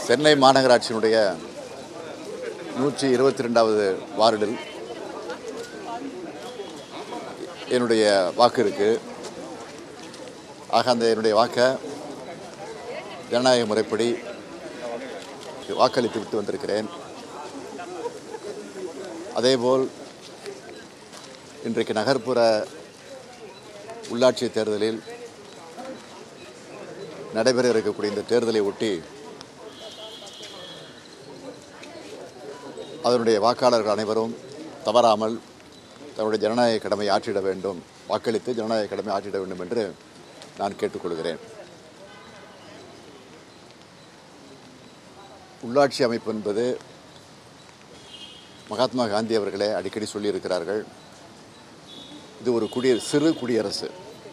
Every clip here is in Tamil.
சென்னை மாநகராட்சியினுடைய நூற்றி இருபத்தி ரெண்டாவது வார்டில் என்னுடைய வாக்கு இருக்கு ஆக அந்த என்னுடைய வாக்கை ஜனநாயக முறைப்படி வாக்களித்து விட்டு வந்திருக்கிறேன் அதேபோல் இன்றைக்கு நகர்ப்புற உள்ளாட்சி தேர்தலில் நடைபெற இருக்கக்கூடிய இந்த தேர்தலை ஒட்டி அதனுடைய வாக்காளர்கள் அனைவரும் தவறாமல் தன்னுடைய ஜனநாயக கடமை ஆற்றிட வேண்டும் வாக்களித்து ஜனநாயக கடமை ஆற்றிட வேண்டும் என்று நான் கேட்டுக்கொள்கிறேன் உள்ளாட்சி அமைப்பு என்பது மகாத்மா காந்தி அவர்களே அடிக்கடி சொல்லியிருக்கிறார்கள் இது ஒரு குடிய சிறு குடியரசு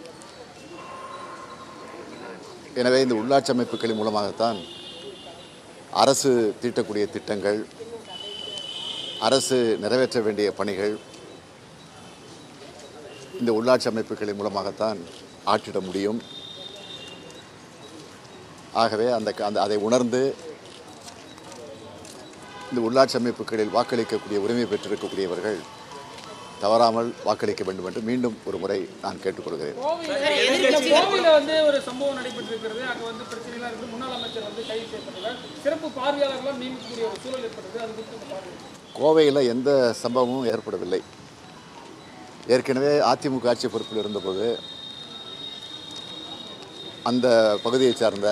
எனவே இந்த உள்ளாட்சி அமைப்புகளின் மூலமாகத்தான் அரசு தீட்டக்கூடிய திட்டங்கள் அரசு நிறைவேற்ற வேண்டிய பணிகள் இந்த உள்ளாட்சி அமைப்புகளின் மூலமாகத்தான் ஆற்றிட முடியும் ஆகவே அந்த அந்த அதை உணர்ந்து இந்த உள்ளாட்சி அமைப்புகளில் வாக்களிக்கக்கூடிய உரிமை பெற்றிருக்கக்கூடியவர்கள் தவறாமல் வாக்களிக்க வேண்டும் என்று மீண்டும் ஒரு முறை நான் கேட்டுக்கொள்கிறேன் கோவையில கோவையில வந்து ஒரு சம்பவம் நடைபெற்றிருக்கிறது அங்க வந்து பிரச்சனைலாம் இருக்கு முன்னாள் அமைச்சர் வந்து கைது செய்யப்பட்டார் சிறப்பு பார்வையாளர்களாம் நியமிக்கக்கூடிய ஒரு சூழல் ஏற்பட்டது அது குறித்து உங்க பார்வை கோவையில் எந்த சம்பவமும் ஏற்படவில்லை ஏற்கனவே அதிமுக ஆட்சி பொறுப்பில் இருந்தபோது அந்த பகுதியைச் சார்ந்த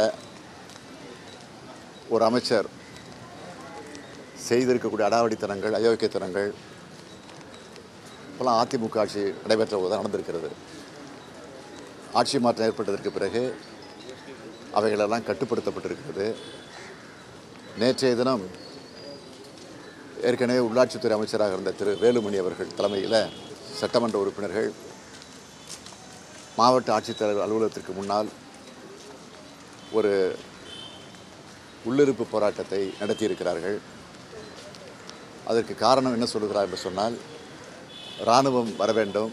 ஒரு அமைச்சர் செய்திருக்கக்கூடிய அடாவடித்தனங்கள் அயோக்கியத்தனங்கள் இப்போலாம் அதிமுக ஆட்சி நடைபெற்ற போது தான் நடந்திருக்கிறது ஆட்சி மாற்றம் ஏற்பட்டதற்கு பிறகு அவைகளெல்லாம் கட்டுப்படுத்தப்பட்டிருக்கிறது நேற்றைய தினம் ஏற்கனவே உள்ளாட்சித்துறை அமைச்சராக இருந்த திரு வேலுமணி அவர்கள் தலைமையில் சட்டமன்ற உறுப்பினர்கள் மாவட்ட ஆட்சித்தலைவர் அலுவலகத்திற்கு முன்னால் ஒரு உள்ளிருப்பு போராட்டத்தை நடத்தியிருக்கிறார்கள் அதற்கு காரணம் என்ன சொல்லுகிறார் என்று சொன்னால் இராணுவம் வர வேண்டும்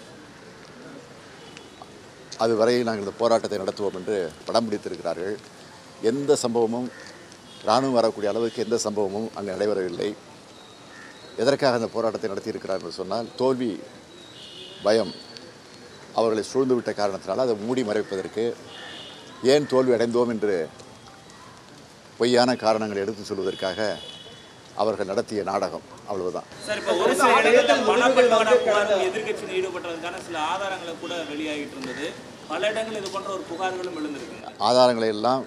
அது வரையில் நாங்கள் இந்த போராட்டத்தை நடத்துவோம் என்று படம் பிடித்திருக்கிறார்கள் எந்த சம்பவமும் இராணுவம் வரக்கூடிய அளவுக்கு எந்த சம்பவமும் அங்கே நடைபெறவில்லை எதற்காக அந்த போராட்டத்தை நடத்தியிருக்கிறார் என்று சொன்னால் தோல்வி பயம் அவர்களை சூழ்ந்துவிட்ட காரணத்தினால் அதை மூடி மறைப்பதற்கு ஏன் தோல்வி அடைந்தோம் என்று பொய்யான காரணங்களை எடுத்து சொல்வதற்காக அவர்கள் நடத்திய நாடகம் அவ்வளவுதான் சார் இப்போ ஒரு சில இடங்களில் பணப்பட்டுவாடா புகார்கள் எதிர்க்கட்சியில் ஈடுபட்டதற்கான சில ஆதாரங்களை கூட வெளியாகிட்டு இருந்தது பல இடங்கள் இது போன்ற ஒரு புகார்களும் எழுந்திருக்கு ஆதாரங்களை எல்லாம்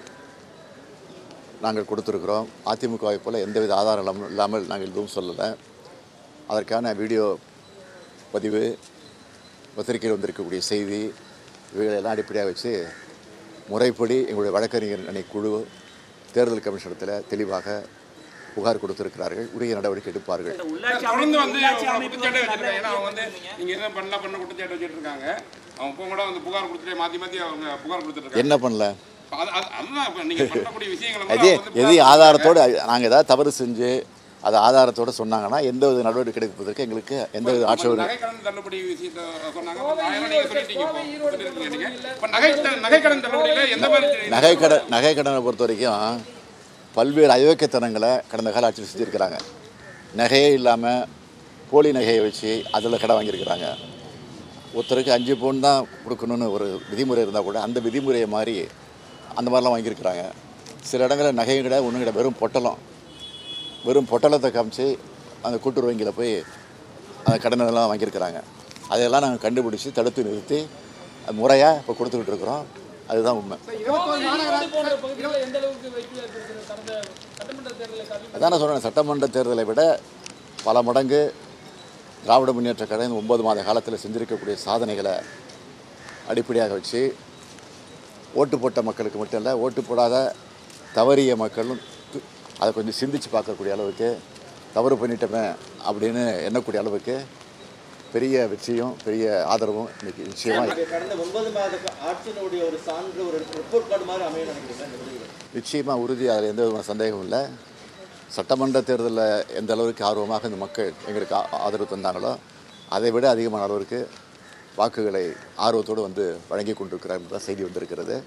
நாங்கள் கொடுத்துருக்குறோம் அதிமுகவை போல் எந்தவித ஆதாரம் இல்லாமல் இல்லாமல் நாங்கள் எதுவும் சொல்லலை அதற்கான வீடியோ பதிவு பத்திரிகையில் வந்திருக்கக்கூடிய செய்தி இவைகளெல்லாம் அடிப்படையாக வச்சு முறைப்படி எங்களுடைய வழக்கறிஞர் அணி குழு தேர்தல் கமிஷனத்தில் தெளிவாக புகார் கொடுத்திருக்கிறார்கள் உரிய நடவடிக்கை எடுப்பார்கள் இந்த உள்ளாட்சி தொடர்ந்து அமைப்பு வந்து உள்ளாட்சி அவங்க அமைப்பு குற்றச்சாட்டை வந்து வச்சிருக்காங்க ஏன்னா அவங்க வந்து நடவடிக்கை நீங்க என்ன பண்ணல பண்ண குற்றச்சாட்டு வச்சுட்டு இருக்காங்க அவங்க இப்போ கூட வந்து புகார் கொடுத்துட்டு மாத்தி மாத்தி அவங்க புகார் கொடுத்துட்டு இருக்காங்க என்ன பண்ணல அது- அது- அதுதான் இப்ப நீங்க பண்ணக்கூடிய விஷயங்களை கூட எது அவங்க வந்து எது புகார் ஆதாரத்தோடு நாங்கள் ஏதாவது தவறு செஞ்சு அதை ஆதாரத்தோடு சொன்னாங்கன்னா எந்த வித நடவடிக்கை எடுப்பதற்கு எங்களுக்கு எந்த வித ஆட்சேபனை நகைக்கடன் தள்ளுபடி விஷயத்தை சொன்னாங்க அப்ப ஆயிரம் நீங்க சொல்லிட்டீங்க இப்போ சொல்லிருக்கீங்க நீங்க இப்ப நகை நகைக்கடன் தள்ளுபடியில எந்த மாதிரி நகைக்கடன் நகைக்கடனை பொறுத்த வரைக்கும் பல்வேறு அயோக்கியத்தனங்களை கடந்த கால ஆட்சியில் செஞ்சுருக்கிறாங்க நகையே இல்லாமல் போலி நகையை வச்சு அதில் கடன் வாங்கியிருக்கிறாங்க ஒருத்தருக்கு அஞ்சு பவுன் தான் கொடுக்கணும்னு ஒரு விதிமுறை இருந்தால் கூட அந்த விதிமுறையை மாதிரி அந்த மாதிரிலாம் வாங்கியிருக்கிறாங்க சில இடங்களில் நகையும் கிடையாது ஒன்றும் கிடையாது வெறும் பொட்டலம் வெறும் பொட்டலத்தை காமிச்சு அந்த கூட்டுறவு வங்கியில் போய் அந்த கடனெல்லாம் வாங்கியிருக்கிறாங்க அதையெல்லாம் நாங்கள் கண்டுபிடிச்சி தடுத்து நிறுத்தி அது முறையாக இப்போ கொடுத்துக்கிட்டு இருக்கிறோம் அதுதான் உண்மை கோவை ஈரோடு போன்ற பகுதிகளில் எந்த அளவுக்கு வெற்றி ஏற்படுகிறது கடந்த சட்டமன்ற தேர்தலை காட்டிலும் அதான் நான் சொல்கிறேன் சட்டமன்ற தேர்தலை விட பல மடங்கு திராவிட முன்னேற்ற கழகம் இந்த ஒன்பது மாத காலத்தில் செஞ்சிருக்கக்கூடிய சாதனைகளை அடிப்படையாக வச்சு ஓட்டு போட்ட மக்களுக்கு மட்டும் இல்லை ஓட்டு போடாத தவறிய மக்களும் து- அதை கொஞ்சம் சிந்திச்சு பார்க்கக்கூடிய அளவுக்கு தவறு பண்ணிட்டோமே அப்படின்னு எண்ணக்கூடிய அளவுக்கு பெரிய வெற்றியும் பெரிய ஆதரவும் இன்னைக்கு நிச்சயமாக கடந்த ஒன்பது மாத கா- ஆட்சியினுடைய ஒரு சான்று ஒரு ரிப்போர்ட் கார்டு மாதிரி அமைய நினைக்கிறீங்க இந்த முடிவு நிச்சயமாக உறுதி அதில் எந்த விதமான சந்தேகமும் இல்லை சட்டமன்ற தேர்தலில் எந்த அளவுக்கு ஆர்வமாக இந்த மக்கள் எங்களுக்கு ஆ- ஆதரவு தந்தாங்களோ அதை விட அதிகமான அளவிற்கு வாக்குகளை ஆர்வத்தோடு வந்து வழங்கி கொண்டிருக்கிறார் என்ற செய்தி வந்திருக்கிறது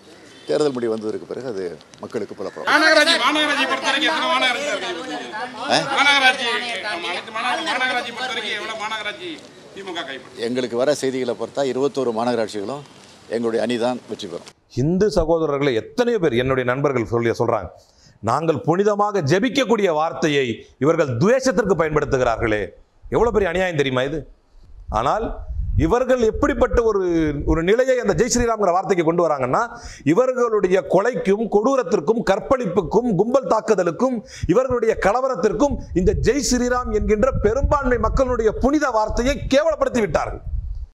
தேர்தல் முடிவு வந்ததற்கு பிறகு அது மக்களுக்கு புலப்படும் மாநகராட்சி மாநகராட்சி பொறுத்த வரைக்கும் எத்தனை மாநகராட்சி இருக்கு மாநகராட்சி ஆமா, அனைத்து மாநகர- மாநகராட்சி பொறுத்த வரைக்கும் எவ்வளவு மாநகராட்சி திமுக கைப்பற்றும் எங்களுக்கு வர செய்திகளை பொறுத்தா இருபத்தோரு மாநகராட்சிகளும் எங்களுடைய அணிதான் வெற்றி பெறும் இந்து சகோதரர்களை எத்தனையோ பேர் என்னுடைய நண்பர்கள் சொல்லி சொல்றாங்க நாங்கள் புனிதமாக ஜெபிக்கக்கூடிய வார்த்தையை இவர்கள் துவேஷத்திற்கு பயன்படுத்துகிறார்களே எவ்வளவு பெரிய அநியாயம் தெரியுமா இது ஆனால் இவர்கள் எப்படிப்பட்ட ஒரு ஒரு நிலையை அந்த ஜெய் ஸ்ரீராம்ங்கிற வார்த்தைக்கு கொண்டு வராங்கன்னா இவர்களுடைய கொலைக்கும் கொடூரத்திற்கும் கற்பழிப்புக்கும் கும்பல் தாக்குதலுக்கும் இவர்களுடைய கலவரத்திற்கும் இந்த ஜெய் ஸ்ரீராம் என்கின்ற பெரும்பான்மை மக்களுடைய புனித வார்த்தையை கேவலப்படுத்தி விட்டார்கள்